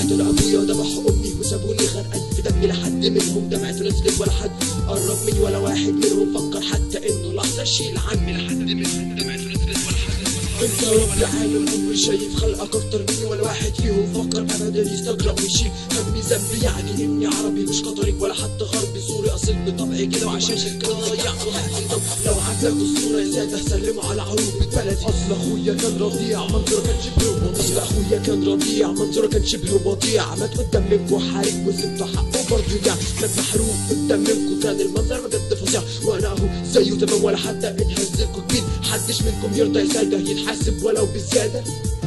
قتلوا ابويا وذبحوا امي وسابوني غرقان في دمي لحد منهم دمعته نزلت ولا حد قرب مني ولا واحد منهم فكر حتى انه لحظه اشيل عني لحد منهم دمعته نزلت ولا حد انت يا رب عالم عمري شايف خلقك اكتر مني ولا واحد فيهم فكر ابدا يستجرأ ويشيل همي ذنبي يعني اني عربي مش قطري ولا حتى غربي سوري اصل بطبعي كده وعشان كده ضيعت وقتي طب لو عجبك الصوره يا ساده سلموا على عروبة بلدي اصل اخويا كان رضيع منظره كان شبه بطيع اصل اخويا كان رضيع منظره كان شبه بطيع مات قدام منكو حارق وسبته حقه برضه يعني مات محروق قدام منكو كان المنظر بجد فظيع وانا اهو زيه تمام ولا حتى اتهزلكوا كبير محدش منكم يرضى يساده يتحاسب ولو بزياده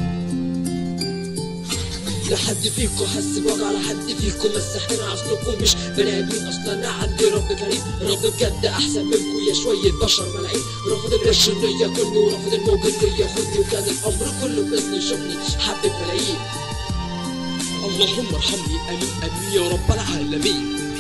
لحد فيكم حس بوجع لحد فيكم بس احنا اصلكم مش بني ادمين اصلا انا عندي رب كريم رب بجد احسن منكم يا شويه بشر ملاعين رافض القرش النية كله ورافض الموج اللي ياخدني وكان الامر كله باذن يشوفني حبة ملايين اللهم ارحمني امين امين يا رب العالمين